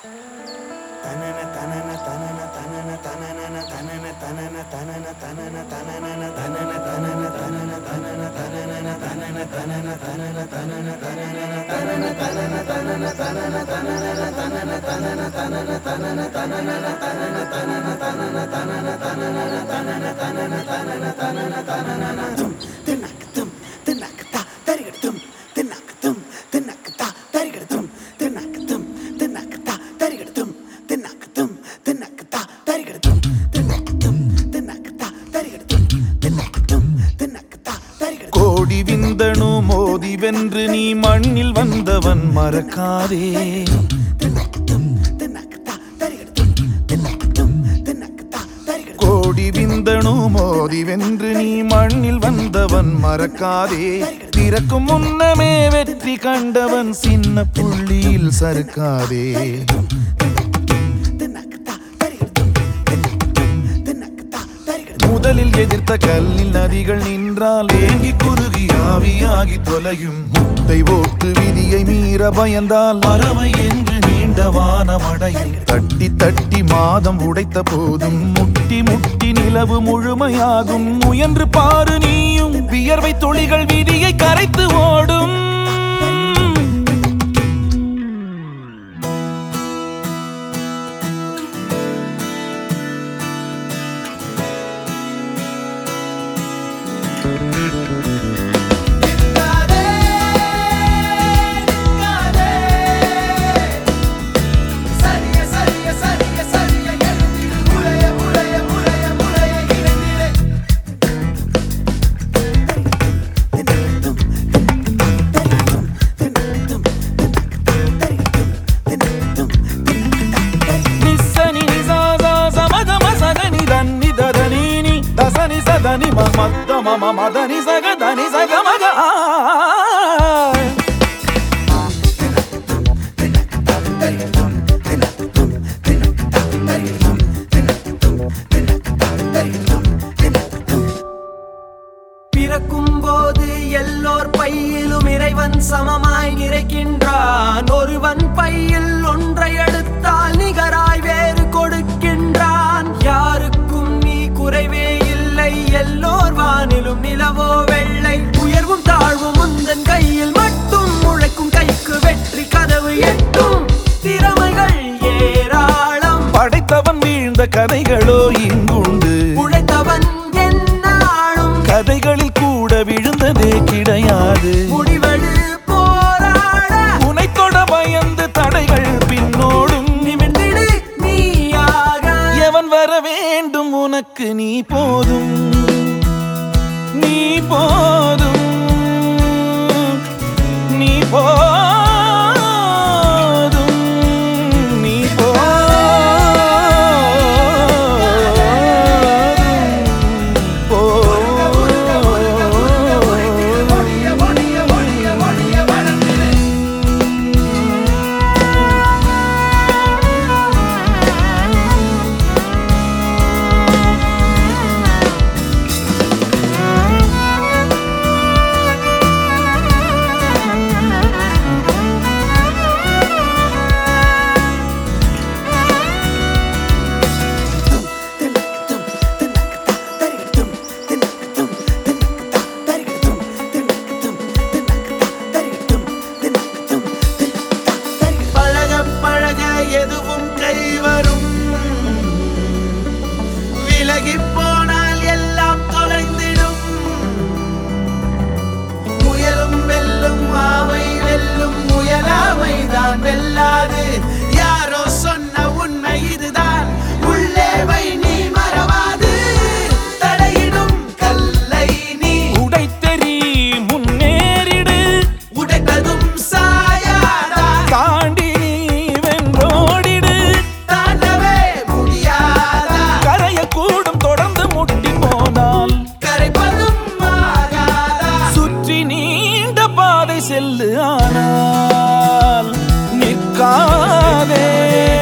கோடி விந்தணு மோதி வென்று நீ மண்ணில் வந்தவன் மறக்காதே கோடி விந்தணு மோதி வென்று நீ மண்ணில் வந்தவன் மறக்காதே பிறக்கும் முன்னமே வெற்றி கண்டவன் சின்ன புள்ளியில் சறுக்காதே முதலில் எதிர்த்த கல்லில் நதிகள் நின்றால் ஏங்கி குறுகி ஆவியாகி தொலையும் முட்டை ஓட்டு விதியை மீற பயந்தால் பறவை என்று நீண்ட வானமடையும் தட்டி தட்டி மாதம் உடைத்த போதும் முட்டி முட்டி நிலவு முழுமையாகும் முயன்று பாரு நீயும் வியர்வை துளிகள் விதியை கரைத்து ஓடும் నిస్సని నిజాజా సమగమ సగని దన్ని దదనీని దసని సదని మద్ద మమ మదని సగదని సగమగ பிறக்கும் போது எல்லோர் பையிலும் இறைவன் சமமாய் நிறைக்கின்றான் ஒருவன் பையில் ஒன்றை எடுத்தால் நிகராய் வேறு கொடுக்கின்றான் யாருக்கும் நீ குறைவே இல்லை எல்லோர் வானிலும் நிலவோ வெள்ளை உயர்வும் தாழ்வும் உந்தன் கையில் மட்டும் உழைக்கும் கைக்கு வெற்றி கதவு எட்டும் திறமைகள் ஏராளம் படைத்தவன் வீழ்ந்த கதைகளோ இங்குண்டு உழைத்தவன் என்னாலும் கதைகளில் கூட விழுந்ததே கிடையாது முடிவெடு போராட உனைத்தொட பயந்து தடைகள் பின்னோடும் நிமிர்ந்திடு நீயாக எவன் வர வேண்டும் உனக்கு நீ போதும் நீ போதும் நீ போதும் நீ பழக பழக எதுவும் கை வரும் விலகி போனால் எல்லாம் தொலைந்திடும் முயலும் வெல்லும் ஆமை வெல்லும் முயலாமை தான் வெல்லாது யாரோ சொன்ன உண்மை இதுதான் உள்ளே வை நீ மறவாது தடையிடும் கல்லை நீ உடைத்தெறி முன்னேறிடு உடைத்ததும் சாயாதா தாண்டி நீ வென்றோடிடு தாண்டவே முடியாதா கரைய கூடும் தொடர்ந்து முட்டி போனால் கரைப்பதும் ஆகாதா சுற்றி நீண்ட பாதை செல்லு ஆனால் நிற்காதே